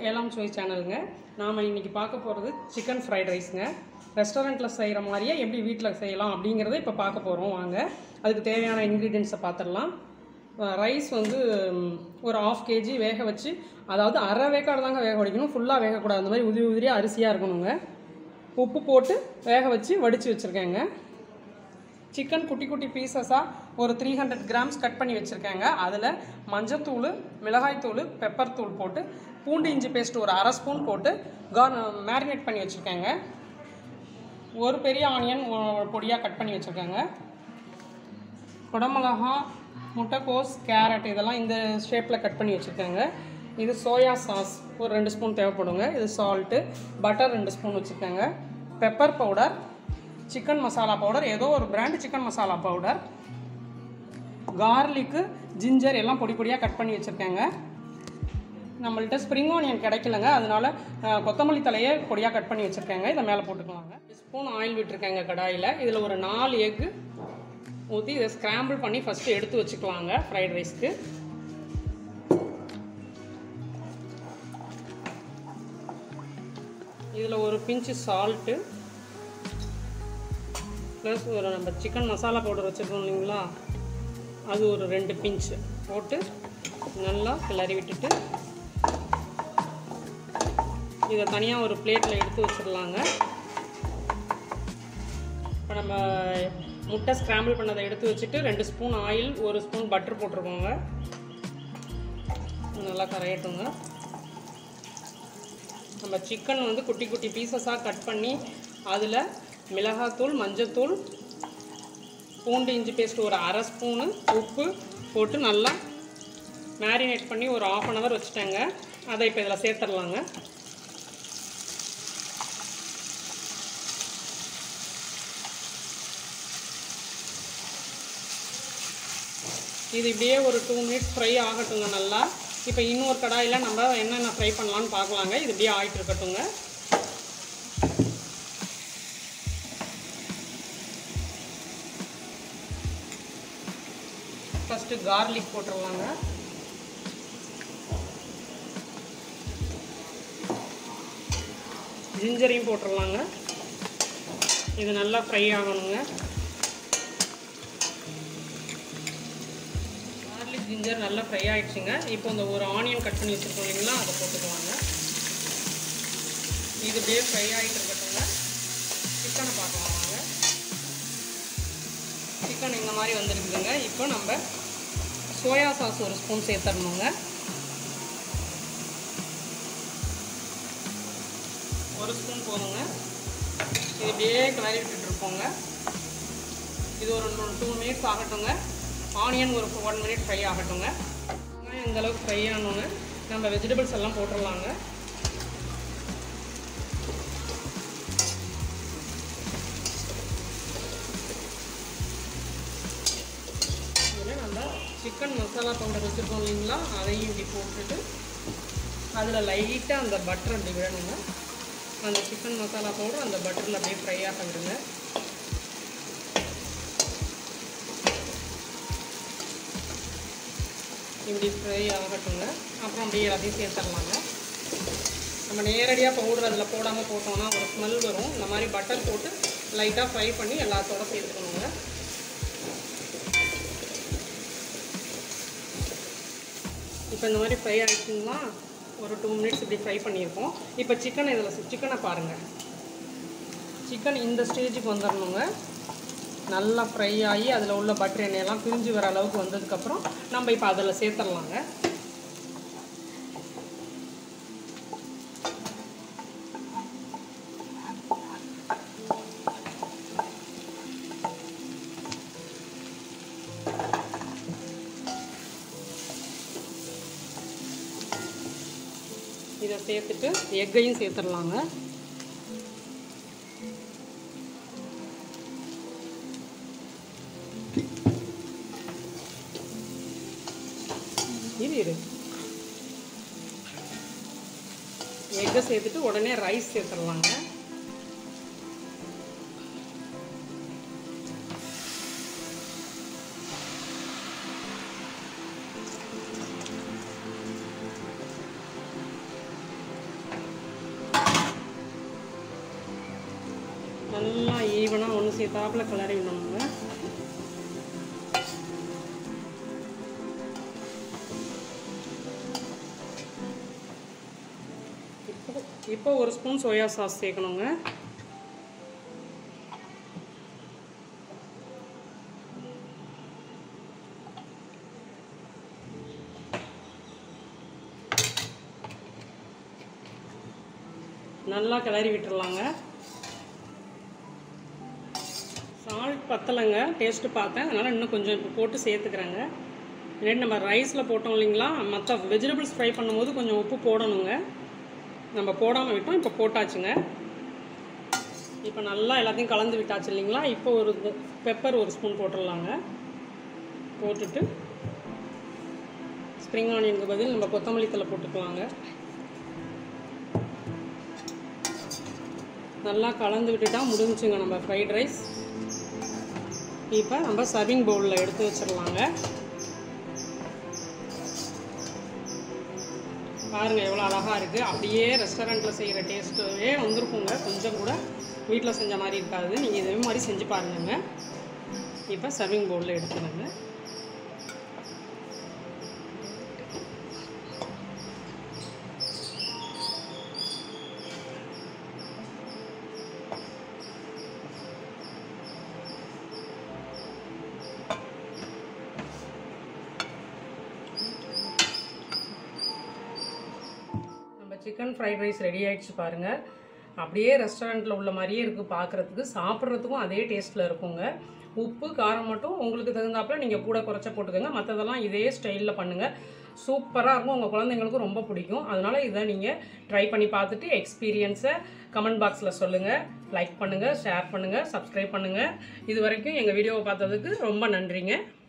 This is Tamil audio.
ஏழாம் சுவை சேனலுங்க நாம் இன்றைக்கி பார்க்க போகிறது சிக்கன் ஃப்ரைட் ரைஸுங்க ரெஸ்டாரண்ட்டில் செய்கிற மாதிரியே எப்படி வீட்டில் செய்யலாம் அப்படிங்கிறத இப்போ பார்க்க போகிறோம் வாங்க அதுக்கு தேவையான இன்க்ரீடியன்ஸை பார்த்துடலாம் ரைஸ் வந்து ம், ஒரு ஆஃப் கேஜி வேக வச்சு அதாவது அரை வேக்காடு தாங்க வேக வடிக்கணும் ஃபுல்லாக வேகக்கூடாது அந்த மாதிரி உதிரி உதிரியாக அரிசியாக இருக்கணுங்க உப்பு போட்டு வேக வச்சு வடித்து வச்சுருக்கேங்க சிக்கன் குட்டி குட்டி பீசஸாக ஒரு த்ரீ ஹண்ட்ரட் கிராம்ஸ் கட் பண்ணி வச்சுருக்கேங்க அதில் மஞ்சத்தூள் மிளகாய்த்தூள் பெப்பர் தூள் போட்டு பூண்டு இஞ்சி பேஸ்ட் ஒரு அரை ஸ்பூன் போட்டு கார் மேரினேட் பண்ணி வச்சுருக்கேங்க ஒரு பெரிய ஆனியன் பொடியாக கட் பண்ணி வச்சுருக்கேங்க குடமிளகா முட்டைக்கோஸ் கேரட் இதெல்லாம் இந்த ஷேப்பில் கட் பண்ணி வச்சுருக்கேங்க இது சோயா சாஸ் ஒரு ரெண்டு ஸ்பூன் தேவைப்படுங்க இது சால்ட்டு பட்டர் ரெண்டு ஸ்பூன் வச்சுருக்கேங்க pepper powder chicken masala powder ஏதோ ஒரு brand chicken masala powder garlic ginger எல்லாம் பொடி பொடியாக கட் பண்ணி வச்சுருக்கேங்க நம்மள்ட்ட ஸ்ப்ரிங் ஆனியன் கிடைக்கலங்க அதனால அஹ், கொத்தமல்லி தலையை பொடியாக கட் பண்ணி வச்சுருக்கேங்க இதை மேலே போட்டுக்கலாங்க ஸ்பூன் ஆயில் விட்டுருக்கேங்க கடாயில் இதில் ஒரு நாலு எக்கு ஊற்றி இதை ஸ்க்ராம்பிள் பண்ணி ஃபஸ்ட்டு எடுத்து வச்சுக்கலாங்க ஃப்ரைட் ரைஸ்க்கு இதில் ஒரு பிஞ்சு சால்ட்டு ப்ளஸ் ஒரு நம்ம சிக்கன் மசாலா பவுடர் வச்சுருக்கோம் இல்லைங்களா அது ஒரு ரெண்டு பிஞ்சு போட்டு நல்லா கிளறி விட்டுட்டு இதை தனியாக ஒரு பிளேட்டில் எடுத்து வச்சிடலாங்க இப்போ நம்ம முட்டை ஸ்க்ராம்பிள் பண்ணதை எடுத்து வச்சுட்டு ரெண்டு ஸ்பூன் ஆயில் ஒரு ஸ்பூன் பட்டர் போட்டிருக்கோங்க நல்லா கரையட்டுங்க நம்ம சிக்கன் வந்து குட்டி குட்டி பீசஸாக கட் பண்ணி அதில் மிளகாத்தூள் மஞ்சத்தூள் பூண்டு இஞ்சி பேஸ்ட் ஒரு அரை ஸ்பூனு உப்பு போட்டு நல்லா மேரினேட் பண்ணி ஒரு ஆஃப் அன் ஹவர் வச்சுட்டேங்க அதை இப்போ இதில் சேர்த்துடலாங்க இது இப்படியே ஒரு டூ மினிட்ஸ் ஃப்ரை ஆகட்டுங்க நல்லா இப்போ இன்னொரு கடாயில் நம்ம என்னென்ன ஃப்ரை பண்ணலான்னு பார்க்கலாங்க இது இப்படியே ஆகிட்டு இருக்கட்டுங்க ஃபஸ்ட்டு கார்லிக் போட்டுடலாங்க ஜிஞ்சரையும் போட்டுடலாங்க இது நல்லா ஃப்ரை ஆகணுங்க கார்லிக் ஜிஞ்சர் நல்லா ஃப்ரை ஆயிடுச்சுங்க இப்போ இந்த ஒரு ஆனியன் கட் பண்ணி வச்சுருக்கோம் இல்லைங்களா அதை போட்டுக்குவாங்க இது அப்படியே ஃப்ரை ஆகிட்டு இருக்கட்டுங்க சிக்கனை பார்க்கலாம் வாங்க சிக்கன் இந்த மாதிரி வந்துருக்குதுங்க இப்போ நம்ம சோயா சாஸ் ஒரு ஸ்பூன் சேர்த்துடணுங்க ஒரு ஸ்பூன் போதுங்க இது இப்படியே கிளறி விட்டுட்டு இருப்போங்க இது ஒரு டூ மினிட்ஸ் ஆகட்டுங்க ஆனியன் ஒரு ஒன் மினிட் ஃப்ரை ஆகட்டுங்க வெங்காயம் இந்த அளவுக்கு ஃப்ரை ஆனோங்க நம்ம வெஜிடபிள்ஸ் எல்லாம் போட்டுடலாங்க இதில் நம்ம சிக்கன் மசாலா பவுடர் வச்சுருக்கோம் இல்லைங்களா அதையும் இப்படி போட்டுட்டு அதில் லைட்டாக அந்த பட்டர் அப்படி விடணுங்க அந்த சிக்கன் மசாலா பவுடர் அந்த பட்டரில் அப்படியே ஃப்ரை ஆக விடுங்க இப்படி ஃப்ரை ஆகட்டுங்க அப்புறம் அப்படியே எல்லாத்தையும் சேர்த்துடலாங்க நம்ம நேரடியாக பவுடர் அதில் போடாமல் போட்டோம்னா ஒரு ஸ்மெல் வரும் இந்த மாதிரி பட்டர் போட்டு லைட்டாக ஃப்ரை பண்ணி எல்லாத்தோட சேர்த்துக்கணுங்க இப்போ இந்த மாதிரி ஃப்ரை ஆகிடுச்சிங்களா ஒரு டூ மினிட்ஸ் இப்படி ஃப்ரை பண்ணியிருக்கோம் இப்போ சிக்கன் இதில் சிக்கனை பாருங்கள் சிக்கன் இந்த ஸ்டேஜுக்கு வந்துடணுங்க நல்லா ஃப்ரை ஆகி அதில் உள்ள பட்டர் எண்ணெயெல்லாம் பிரிஞ்சு வர அளவுக்கு வந்ததுக்கப்புறம் நம்ம இப்போ அதில் சேர்த்துடலாங்க இதை சேர்த்துட்டு எக்கையும் சேர்த்துடலாங்க இது இரு எக்கை சேர்த்துட்டு உடனே ரைஸ் சேர்த்துடலாங்க சேர்த்தாப்புல கிளறி விடணுங்க இப்போ இப்போ ஒரு ஸ்பூன் சோயா சாஸ் சேர்க்கணுங்க நல்லா கிளறி விட்டுறலாங்க சால்ட் பத்தலைங்க டேஸ்ட்டு பார்த்தேன் அதனால் இன்னும் கொஞ்சம் இப்போ போட்டு சேர்த்துக்கிறேங்க இல்லாட்டி நம்ம ரைஸில் போட்டோம் இல்லைங்களா மற்ற வெஜிடபிள்ஸ் ஃப்ரை பண்ணும்போது கொஞ்சம் உப்பு போடணுங்க நம்ம போடாமல் விட்டோம் இப்போ போட்டாச்சுங்க இப்போ நல்லா எல்லாத்தையும் கலந்து விட்டாச்சு இல்லைங்களா இப்போ ஒரு பெப்பர் ஒரு ஸ்பூன் போட்டுடலாங்க போட்டுட்டு ஸ்ப்ரிங் ஆனியனுக்கு பதில் நம்ம கொத்தமல்லி தலை போட்டுக்கலாங்க நல்லா கலந்து விட்டுட்டா முடிஞ்சுங்க நம்ம ஃப்ரைட் ரைஸ் இப்போ நம்ம சர்விங் பவுலில் எடுத்து வச்சிடலாங்க பாருங்கள் எவ்வளோ அழகாக இருக்குது அப்படியே ரெஸ்டாரண்ட்டில் செய்கிற டேஸ்ட்டே வந்திருக்குங்க கொஞ்சம் கூட வீட்டில் செஞ்ச மாதிரி இருக்காது நீங்கள் இதே மாதிரி செஞ்சு பாருங்கங்க இப்போ சர்விங் பவுலில் எடுத்துக்கோங்க நம்ம சிக்கன் ஃப்ரைட் ரைஸ் ரெடி ஆயிடுச்சு பாருங்கள் அப்படியே ரெஸ்டாரண்ட்டில் உள்ள மாதிரியே இருக்குது பார்க்குறதுக்கு சாப்பிட்றதுக்கும் அதே டேஸ்ட்டில் இருக்குங்க உப்பு காரம் மட்டும் உங்களுக்கு தகுந்தாப்புல நீங்கள் கூட குறைச்ச போட்டுக்கோங்க மற்றதெல்லாம் இதே ஸ்டைலில் பண்ணுங்கள் சூப்பராக இருக்கும் உங்கள் குழந்தைங்களுக்கும் ரொம்ப பிடிக்கும் அதனால் இதை நீங்கள் ட்ரை பண்ணி பார்த்துட்டு எக்ஸ்பீரியன்ஸை கமெண்ட் பாக்ஸில் சொல்லுங்கள் லைக் பண்ணுங்கள் ஷேர் பண்ணுங்கள் சப்ஸ்கிரைப் பண்ணுங்கள் இது வரைக்கும் எங்கள் வீடியோவை பார்த்ததுக்கு ரொம்ப நன்றிங்க